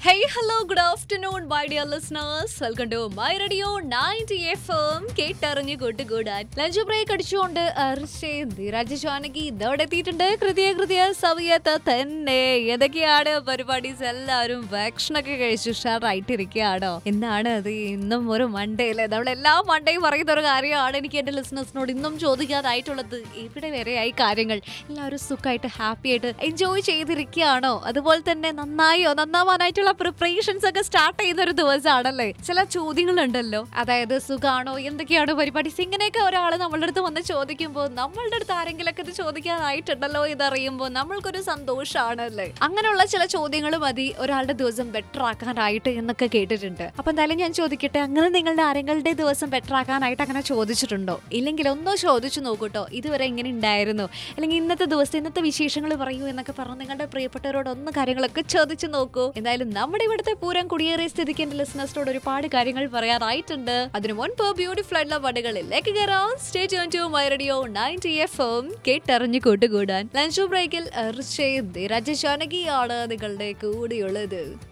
Hey, hello, good afternoon, my dear listeners. Welcome to my radio 90 FM. കേട്ടറിഞ്ഞ് കൂട്ടുകൂടാൻ lunch break അടിച്ചുകൊണ്ട് അർഷയും ധീരാജ് ജാനകി ഇതോടെ എത്തിയിട്ടുണ്ട് കൃത്യ കൃത്യ സമയത്ത് തന്നെ ഏതൊക്കെയാണ് പരിപാടീസ് എല്ലാവരും ഭക്ഷണമൊക്കെ കഴിച്ച് ഉഷാറായിട്ടിരിക്കുകയാണോ എന്നാണ് അത് ഇന്നും ഒരു മൺഡേയിലെ നമ്മൾ എല്ലാ മൺഡേയും പറയുന്ന ഒരു കാര്യമാണ് എനിക്ക് എന്റെ ലിസണേഴ്സിനോട് ഇന്നും ചോദിക്കാനായിട്ടുള്ളത് ഇവിടെ വരെയായി കാര്യങ്ങൾ എല്ലാവരും സുഖമായിട്ട് ഹാപ്പി ആയിട്ട് എൻജോയ് ചെയ്തിരിക്കുകയാണോ അതുപോലെ തന്നെ നന്നായോ നന്നാവാനായിട്ടുള്ള പ്രിപ്പറേഷൻസ് ഒക്കെ സ്റ്റാർട്ട് ചെയ്യുന്ന ഒരു ദിവസമാണല്ലേ ചില ചോദ്യങ്ങളുണ്ടല്ലോ അതായത് സുഖാണോ എന്തൊക്കെയാണ് പരിപാടി ഇങ്ങനെയൊക്കെ ഒരാൾ നമ്മളുടെ അടുത്ത് വന്ന് ചോദിക്കുമ്പോൾ നമ്മളുടെ അടുത്ത് ആരെങ്കിലൊക്കെ ഇത് ചോദിക്കാനായിട്ടുണ്ടല്ലോ ഇതറിയുമ്പോൾ നമ്മൾക്കൊരു സന്തോഷമാണല്ലേ അങ്ങനെയുള്ള ചില ചോദ്യങ്ങൾ മതി ഒരാളുടെ ദിവസം ബെറ്റർ ആക്കാനായിട്ട് എന്നൊക്കെ കേട്ടിട്ടുണ്ട് അപ്പൊ എന്തായാലും ഞാൻ ചോദിക്കട്ടെ അങ്ങനെ നിങ്ങളുടെ ആരെങ്ങളുടെ ദിവസം ബെറ്റർ ആക്കാനായിട്ട് അങ്ങനെ ചോദിച്ചിട്ടുണ്ടോ ഇല്ലെങ്കിൽ ഒന്നോ ചോദിച്ചു നോക്കൂട്ടോ ഇതുവരെ എങ്ങനെ ഉണ്ടായിരുന്നു അല്ലെങ്കിൽ ഇന്നത്തെ ദിവസം ഇന്നത്തെ വിശേഷങ്ങൾ പറയൂ എന്നൊക്കെ പറഞ്ഞ് നിങ്ങളുടെ പ്രിയപ്പെട്ടവരോട് ഒന്ന് കാര്യങ്ങളൊക്കെ ചോദിച്ചു നോക്കൂ എന്തായാലും നമ്മുടെ ഇവിടുത്തെ പൂരം കുടിയേറിയ സ്ഥിതിക്ക് എന്റെ ലിസണേഴ്സിനോട് ഒരുപാട് കാര്യങ്ങൾ പറയാനായിട്ടുണ്ട് അതിനു മുൻപ് ബ്യൂട്ടിഫുൾ ആയിട്ടുള്ള പാട്ടുകളിലേക്ക് കയറാം stay to my radio ninety F M കേട്ടറിഞ്ഞു കൂട്ടുകൂടാൻ ലഞ്ച് ബ്രേക്കിൽ രാജ ജാനകിയാണ് നിങ്ങളുടെ കൂടെയുള്ളത്